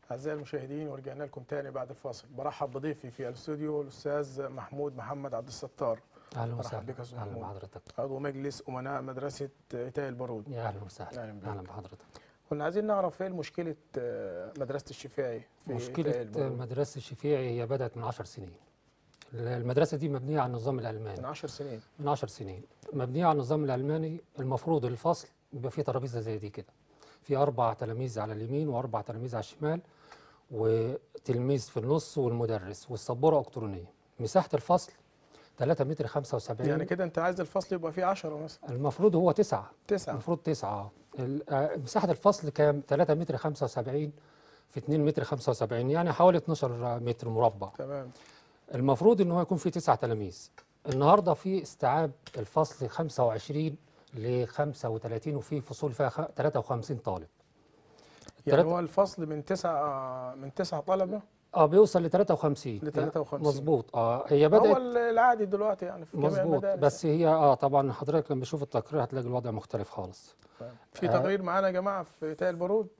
أعزائي المشاهدين ورجعنا لكم تاني بعد الفاصل برحب بضيفي في الاستوديو الأستاذ محمود محمد عبد الستار اهلا مرحبا وسهلا بك يا أستاذ اهلا محمود. بحضرتك عضو مجلس أمناء مدرسة إيتاء البارود يا اهلا وسهلا أهلا بك. اهلا بحضرتك كنا عايزين نعرف إيه مشكلة آه، مدرسة الشفاعي في إيتاء مشكله البارود مدرسه الشفيعي هي بدات من 10 سنين المدرسه دي مبنيه على النظام من الالماني 10 سنين من 10 سنين مبنيه على النظام الالماني المفروض الفصل بيبقى فيه ترابيزه زي دي كده في اربع تلاميذ على اليمين واربع تلاميذ على الشمال وتلميذ في النص والمدرس والسبوره الكترونيه مساحه الفصل 3 متر 75 يعني كده أنت عايز الفصل يبقى فيه 10 مثلا المفروض هو تسعة تسعة المفروض تسعة ال- آه، مساحة الفصل كام 3 متر 75 في 2 متر 75 يعني حوالي 12 متر مربع تمام المفروض ان هو يكون في تسعة تلاميذ النهارده في استيعاب الفصل 25 ل 35 وفي فصول فيها خ- 53 طالب يعني التلاتة- هو الفصل من تسعة من تسعة طلبة اه بيوصل ل 53 ل 53. مظبوط اه هي هو بدأت العادي دلوقتي يعني في جميع مظبوط المدارس بس هي اه طبعا حضرتك لما تشوف التقرير هتلاقي الوضع مختلف خالص في آه. تغيير معانا يا جماعة في إيتاء البارود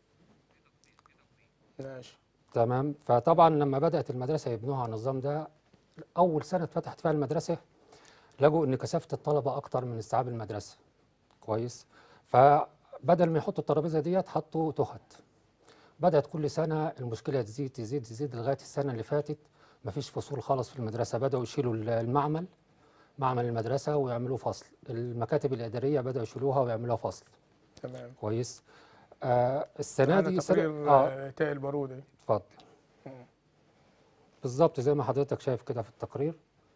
ماشي تمام فطبعا لما بدأت المدرسة يبنوها على النظام ده أول سنة اتفتحت فيها المدرسة لقوا إن كثافة الطلبة أكتر من استيعاب المدرسة كويس فبدل ما يحطوا الترابيزة ديت حطوا تخت بدأت كل سنة المشكلة تزيد تزيد تزيد لغاية السنة اللي فاتت مفيش فصول خالص في المدرسة بدأوا يشيلوا المعمل معمل المدرسة ويعملوه فصل المكاتب الإدارية بدأوا يشيلوها ويعملوها فصل تمام كويس آه السنة معانا دي تقرير سنة آه آه، إيتاء البارود أهي. اتفضل مم. بالظبط زي ما حضرتك شايف كده في التقرير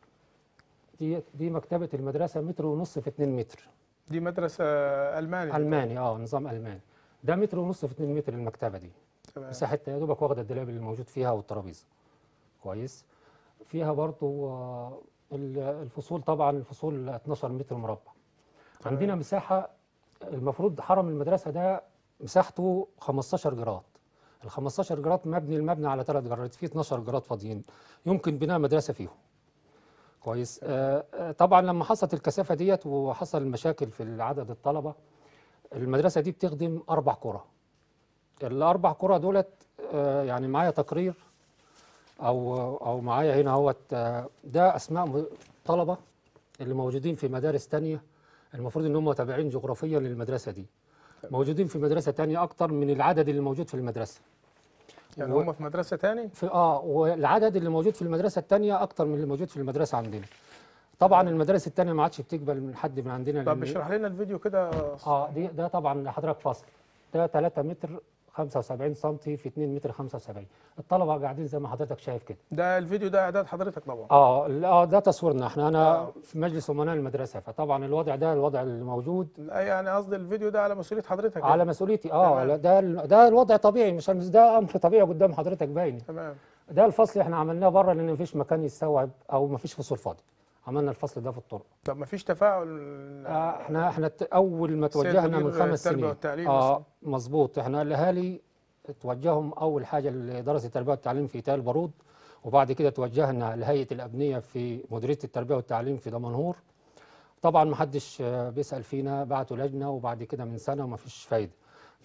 دي دي مكتبة المدرسة متر ونص في 2 متر دي مدرسة ألماني ألماني اه نظام ألماني ده متر ونص في 2 متر المكتبة دي تمام مساحتها يا دوبك واخدة الدولاب اللي موجود فيها والترابيزة كويس فيها برضو آه، ال- الفصول طبعا الفصول 12 متر مربع تمام. عندنا مساحة المفروض حرم المدرسة ده مساحته 15 جراد ال 15 جراد مبني المبنى على ثلاث جرات فيه 12 جراد فاضيين يمكن بناء مدرسة فيهم كويس آه آه، طبعا لما حصلت الكثافة ديت وحصل مشاكل في عدد الطلبة المدرسة دي بتخدم أربع قرى الأربع قرى دولت آه، يعني معايا تقرير أو أو معايا هنا اهوت آه، ده أسماء م- طلبة اللي موجودين في مدارس تانية المفروض إن هم تابعين جغرافيا للمدرسة دي موجودين في مدرسة تانية أكتر من العدد اللي موجود في المدرسة يعني و- هم في مدرسة تاني في اه والعدد اللي موجود في المدرسه الثانيه اكتر من اللي موجود في المدرسه عندنا طبعا المدارس الثانيه ما عادش بتقبل من حد من عندنا طب لأن- اشرح لنا الفيديو كده اه دي ده طبعا حضرتك فصل ده 3 متر 75 سم في 2 متر 75 الطلبه قاعدين زي ما حضرتك شايف كده ده الفيديو ده اعداد حضرتك طبعا اه ال- اه ده تصويرنا احنا انا آه. في مجلس امناء المدرسه فطبعا الوضع ده الوضع اللي موجود لا يعني قصدي الفيديو ده على مسؤولية حضرتك على يعني. مسؤوليتي اه تمام. لا، ده ال- ده الوضع طبيعي مش مش ده امر طبيعي قدام حضرتك باين تمام ده الفصل احنا عملناه بره لان مفيش مكان يستوعب او مفيش فصول فاضيه عملنا الفصل ده في الطرق طب ما فيش تفاعل آه احنا احنا ت- اول ما سيد توجهنا مدير من خمس التربية سنين والتعليم اه مظبوط احنا الاهالي توجههم اول حاجه لاداره التربيه والتعليم في ايتال البارود وبعد كده توجهنا لهيئه الابنيه في مديريه التربيه والتعليم في دمنهور طبعا ما حدش آه، بيسال فينا بعتوا لجنه وبعد كده من سنه وما فيش فايده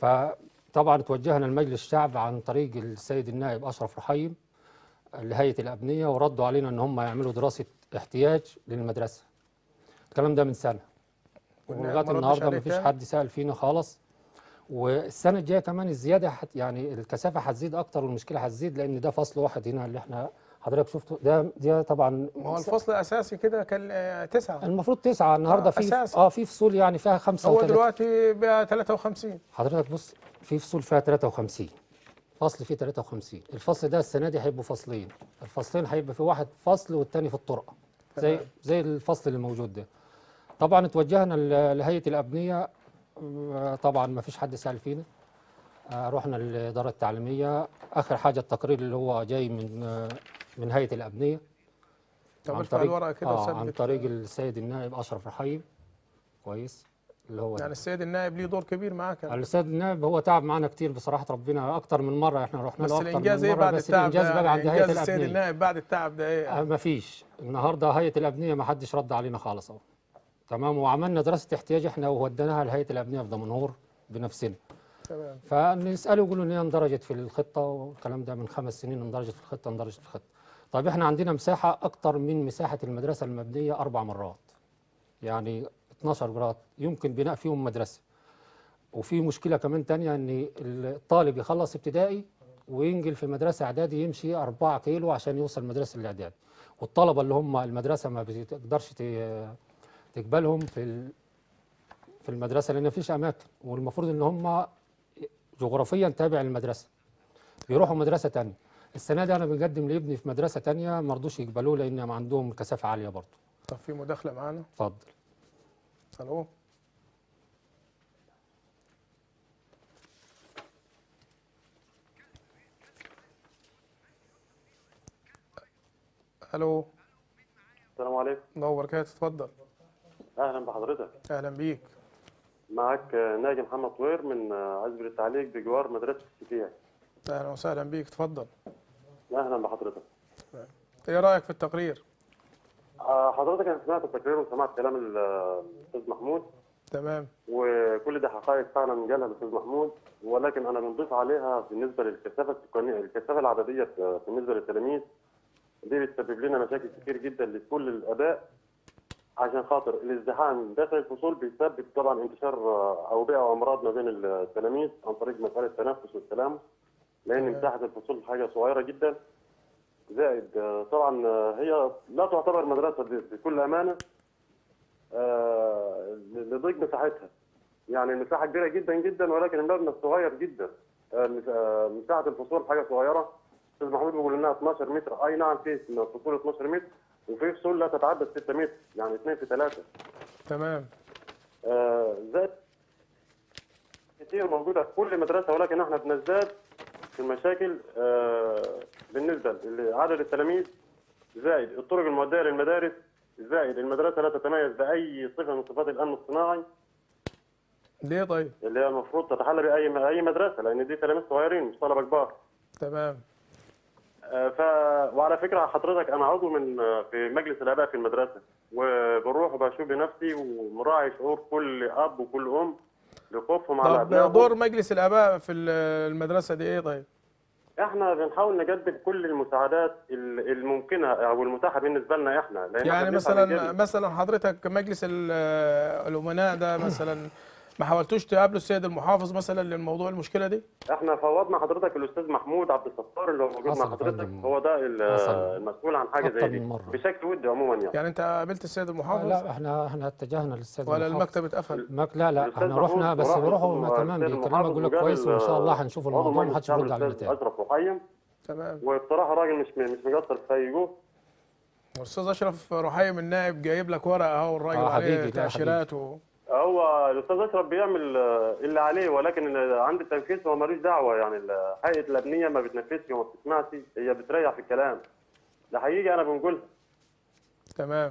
فطبعا توجهنا لمجلس الشعب عن طريق السيد النائب اشرف رحيم لهيئه الابنيه وردوا علينا ان هم يعملوا دراسه احتياج للمدرسه الكلام ده من سنه والنائب ولغايه ما ردش النهارده عليه ما فيش تاني؟ حد سال فينا خالص والسنه الجايه كمان الزياده حت يعني الكثافه هتزيد اكتر والمشكله هتزيد لان ده فصل واحد هنا اللي احنا حضرتك شفته ده ده طبعا ما هو الفصل الاساسي كده كان آه، تسعة المفروض تسعه النهارده آه، في أساسي. اه في فصول يعني فيها خمسه هو وتلاتة. دلوقتي بقى 53 حضرتك بص في فصول فيها 53 فصل فيه 53 الفصل ده السنه دي هيبقوا فصلين الفصلين هيبقى في واحد فصل والتاني في الطرقه زي تمام. زي الفصل اللي موجود ده طبعا توجهنا ل- لهيئه الابنيه آه، طبعا ما فيش حد سال فينا آه، رحنا للاداره التعليميه اخر حاجه التقرير اللي هو جاي من آه، من هيئه الابنيه طب عن ارفع طريق الورقة كده آه عن وثبت طريق السيد النائب اشرف رحيم كويس اللي هو يعني السيد النائب ليه دور كبير معاك الاستاذ النائب هو تعب معانا كتير بصراحه ربنا اكتر من مره احنا رحنا بس له اكتر الانجاز من ايه مره بعد بس التعب ده الانجاز بقى عند يعني هيئه انجاز السيد الابنيه النائب بعد التعب ده ايه آه ما فيش النهارده هيئه الابنيه ما حدش رد علينا خالص اهو تمام وعملنا دراسه احتياج احنا ووديناها لهيئه الابنيه في دمنهور بنفسنا تمام فنساله يقولوا ان هي اندرجت في الخطه والكلام ده من خمس سنين اندرجت في الخطه اندرجت في الخطه طيب احنا عندنا مساحه اكتر من مساحه المدرسه المبنيه اربع مرات يعني 12 جراد يمكن بناء فيهم مدرسه وفي مشكله كمان تانية ان الطالب يخلص ابتدائي وينقل في مدرسه اعدادي يمشي 4 كيلو عشان يوصل مدرسه الاعدادي والطلبه اللي هم المدرسه ما بتقدرش ت- تقبلهم في ال- في المدرسه لان مفيش اماكن والمفروض ان هم جغرافيا تابع للمدرسه بيروحوا مدرسه تانية السنه دي انا بنقدم لابني في مدرسه تانية ما رضوش يقبلوه لان عندهم كثافه عاليه برضه طب في مداخله معانا اتفضل الو الو السلام عليكم الله وبركاته اتفضل اهلا بحضرتك اهلا بيك معك آه، ناجي محمد طوير من آه، عزبة التعليق بجوار مدرسة الشفيع اهلا وسهلا بيك اتفضل اهلا بحضرتك ايه رايك في التقرير آه، حضرتك انا سمعت التقرير وسمعت كلام ال- آه، الاستاذ محمود تمام وكل ده حقائق فعلا قالها الاستاذ محمود ولكن انا بنضيف عليها بالنسبه للكثافه السكانيه الكثافه العدديه آه، بالنسبه للتلاميذ دي بتسبب لنا مشاكل كتير جدا لكل الاباء عشان خاطر الازدحام داخل الفصول بيسبب طبعا انتشار آه، اوبئه وامراض ما بين التلاميذ عن طريق مساله التنفس والتلامس لان تمام. مساحه الفصول حاجه صغيره جدا زائد آه، طبعا آه، هي لا تعتبر مدرسه ب- بكل امانه آه، لضيق مساحتها يعني المساحه كبيره جدا جدا ولكن المبنى صغير جدا آه، مس- آه، مساحه الفصول حاجه صغيره استاذ محمود بيقول انها 12 متر اي نعم في فصول 12 متر وفي فصول لا تتعدى 6 متر يعني 2 في 3 تمام آه، زائد كتير موجوده في كل مدرسه ولكن احنا بنزداد في المشاكل آه، بالنسبه لعدد التلاميذ زائد الطرق المؤديه للمدارس زائد المدرسه لا تتميز باي صفه من صفات الامن الصناعي ليه طيب اللي هي المفروض تتحلى باي اي مدرسه لان دي تلاميذ صغيرين مش طلبه كبار تمام آه، ف وعلى فكره حضرتك انا عضو من آه، في مجلس الاباء في المدرسه وبروح وبشوف بنفسي ومراعي شعور كل اب وكل ام لخوفهم على طب ابنائهم دور مجلس الاباء في ال- المدرسه دي ايه طيب احنا بنحاول نقدم كل المساعدات ال- الممكنه او المتاحه بالنسبه لنا احنا لان إحنا يعني بنسعى مثلا للجد. مثلا حضرتك مجلس ال- الامناء ده مثلا ما حاولتوش تقابلوا السيد المحافظ مثلا للموضوع المشكله دي احنا فوضنا حضرتك الاستاذ محمود عبد الستار اللي هو موجود حصل مع يا حضرتك فندم. هو ده ال- حصل. المسؤول عن حاجه أكتر زي دي من مرة. بشكل ودي عموما يعني يعني انت قابلت السيد آه المحافظ لا احنا احنا اتجهنا للسيد ولا المحافظ. المكتب اتقفل ماك لا لا الأستاذ احنا رحنا محمود بس وراح بيروحوا الأستاذ ما تمام المحافظ بيكلمك يقول لك وقابل، كويس وان شاء الله آه، هنشوف عضو الموضوع مجلس ومحدش الشعب يرد علينا الأستاذ تاني اشرف رحيم تمام وبصراحه راجل مش مش مقصر في اي جهد والاستاذ اشرف رحيم النائب جايب لك ورقه اهو الراجل آه، حبيبي، عليه لا تاشيرات و... هو الاستاذ اشرف بيعمل آه، اللي عليه ولكن ال- عند التنفيذ هو ملوش دعوه يعني ال- هيئه الابنيه ما بتنفذش وما بتسمعش هي بتريح في الكلام ده حقيقي انا بنقولها تمام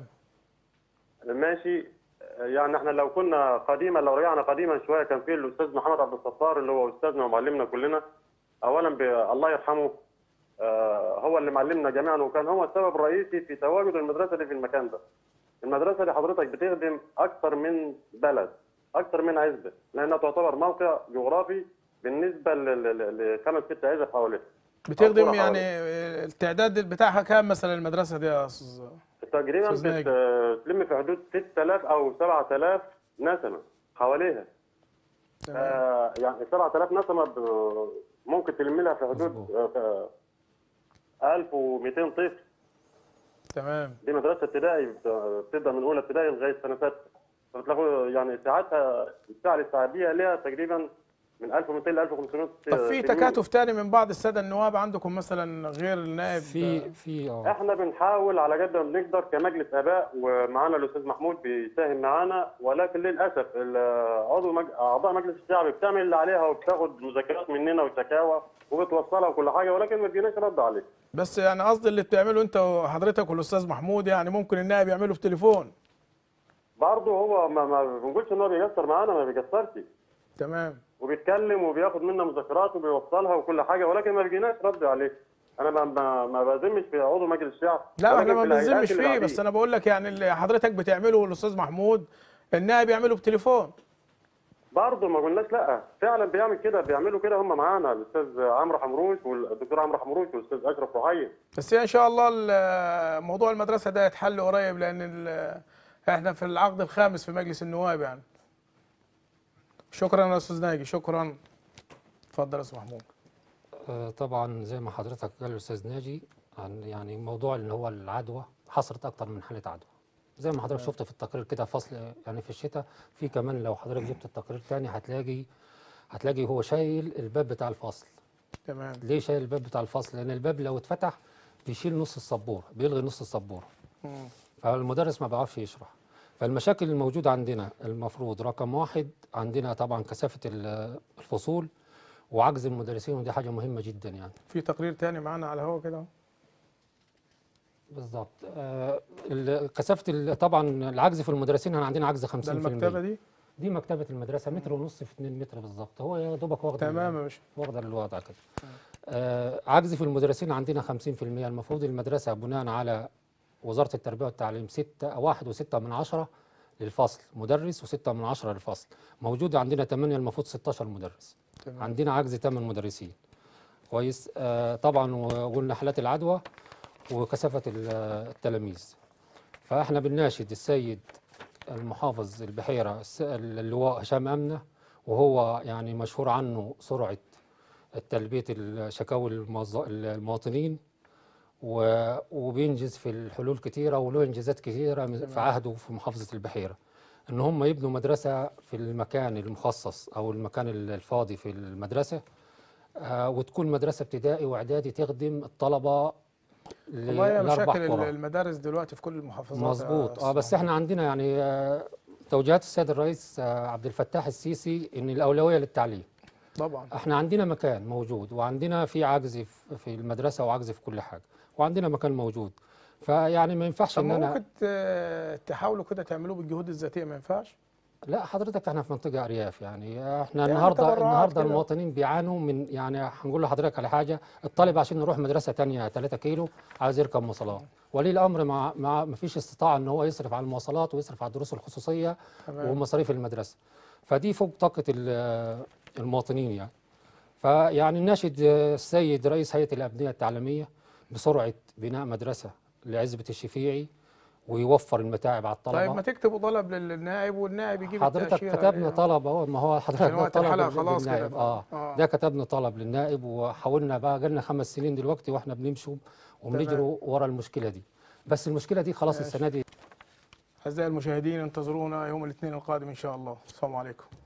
ماشي يعني احنا لو كنا قديما لو رجعنا قديما شويه كان في الاستاذ محمد عبد الستار اللي هو استاذنا ومعلمنا كلنا اولا ب... الله يرحمه آه هو اللي معلمنا جميعا وكان هو السبب الرئيسي في تواجد المدرسه دي في المكان ده. المدرسه دي حضرتك بتخدم اكثر من بلد اكثر من عزبه لانها تعتبر موقع جغرافي بالنسبه ل- ل- لخمس ست عزب حواليها. بتخدم أو يعني حوالي. التعداد بتاعها كام مثلا المدرسه دي يا استاذ تقريبا أستاذ ناجي. بتلم في حدود 6000 او 7000 نسمه حواليها. تمام آه، يعني 7000 نسمه ب- ممكن تلم لها في حدود مظبوط. آه، آه، 1200 طفل تمام دي مدرسه ابتدائي بت- بتبدا من اولى ابتدائي لغايه سنه سته فبتلاقوا يعني ساعتها الساعه الاستيعابيه لها تقريبا من 1200 ل 1500 طب في تلميذ. تكاتف تاني من بعض الساده النواب عندكم مثلا غير النائب في في اه احنا بنحاول على قد ما بنقدر كمجلس اباء ومعانا الاستاذ محمود بيساهم معانا ولكن للاسف ال- عضو مج... اعضاء مجلس الشعب بتعمل اللي عليها وبتاخد مذكرات مننا وشكاوى وبتوصلها وكل حاجه ولكن ما بيجيناش رد عليه بس يعني قصدي اللي بتعمله انت وحضرتك والاستاذ محمود يعني ممكن النائب يعمله في تليفون برضه هو ما, ما بنقولش ان هو بيقصر معانا ما بيقصرش تمام وبيتكلم وبياخد منا مذكرات وبيوصلها وكل حاجه ولكن ما بيجيناش رد عليه انا ما ما, ما بذمش في عضو مجلس الشعب لا ولكن احنا ما في الهيئات بنذمش اللي فيه بعديه. بس انا بقول لك يعني اللي حضرتك بتعمله والاستاذ محمود النائب يعمله بتليفون برضه ما قلناش لا فعلا بيعمل كده بيعملوا كده هم معانا الاستاذ عمرو حمروش والدكتور عمرو حمروش والاستاذ اشرف رحيم بس ان شاء الله ال- موضوع المدرسه ده يتحل قريب لان ال- احنا في العقد الخامس في مجلس النواب يعني شكرا يا استاذ ناجي شكرا اتفضل يا استاذ محمود آه، طبعا زي ما حضرتك قال الاستاذ ناجي عن يعني موضوع اللي هو العدوى حصلت اكتر من حاله عدوى زي ما حضرتك شفت في التقرير كده فصل يعني في الشتاء في كمان لو حضرتك جبت التقرير تاني هتلاقي هتلاقي هو شايل الباب بتاع الفصل تمام ليه شايل الباب بتاع الفصل لان الباب لو اتفتح بيشيل نص السبوره بيلغي نص السبوره مم. فالمدرس ما بيعرفش يشرح فالمشاكل الموجودة عندنا المفروض رقم واحد عندنا طبعا كثافة ال- الفصول وعجز المدرسين ودي حاجة مهمة جدا يعني في تقرير تاني معانا على الهواء كده بالظبط آه، ال- كثافة ال- طبعا العجز في المدرسين احنا عندنا عجز 50% ده المكتبه دي دي مكتبة المدرسة متر ونص في 2 متر بالظبط هو يا دوبك واخد تمام يا باشا واخده الوضع كده آه عجز في المدرسين عندنا 50% المفروض المدرسة بناء على وزارة التربية والتعليم ستة واحد وستة من عشرة للفصل مدرس وستة من عشرة للفصل موجود عندنا 8 المفروض 16 مدرس تمام عندنا عجز 8 مدرسين كويس آه طبعا وقلنا حالات العدوى وكثافة ال- التلاميذ فاحنا بنناشد السيد المحافظ البحيرة الس- اللواء هشام أمنة وهو يعني مشهور عنه سرعة تلبية الشكاوي الموظ- المواطنين و- وبينجز في الحلول كتيرة وله إنجازات كتيرة من- في عهده في محافظة البحيرة إن هم يبنوا مدرسة في المكان المخصص أو المكان الفاضي في المدرسة آه، وتكون مدرسة ابتدائي وإعدادي تخدم الطلبة ل- والله هي لأربع مشاكل ال- قرى. المدارس دلوقتي في كل المحافظات يا مظبوط اه أستاذ بس احنا عندنا يعني آه، توجيهات السيد الرئيس آه، عبد الفتاح السيسي ان الاولويه للتعليم طبعا احنا عندنا مكان موجود وعندنا في عجز في في المدرسه وعجز في كل حاجه وعندنا مكان موجود فيعني ما ينفعش طب ان ما انا ممكن ت- تحاولوا كده تعملوه بالجهود الذاتيه ما ينفعش لا حضرتك احنا في منطقه ارياف يعني احنا يعني النهارده تبرعات النهارده كده. المواطنين بيعانوا من يعني هنقول لحضرتك على حاجه الطالب عشان يروح مدرسه تانية 3 كيلو عايز يركب مواصلات ولي الامر مع مع ما فيش استطاعه ان هو يصرف على المواصلات ويصرف على الدروس الخصوصيه تمام. ومصاريف المدرسه فدي فوق طاقه ال- المواطنين يعني فيعني ناشد السيد رئيس هيئه الابنيه التعليميه بسرعه بناء مدرسه لعزبه الشفيعي ويوفر المتاعب على الطلبه طيب ما تكتبوا طلب للنائب والنائب يجيب حضرتك التأشيرة كتبنا عليه. طلب اهو ما هو حضرتك عشان ده وقت طلب الحلقة لل- خلاص كده للنائب ف- اه آه. ده كتبنا طلب للنائب وحاولنا بقى جالنا خمس سنين دلوقتي واحنا بنمشوا وبنجروا ورا المشكله دي بس المشكله دي خلاص ماشي. السنه دي أعزائي المشاهدين انتظرونا يوم الاثنين القادم إن شاء الله السلام عليكم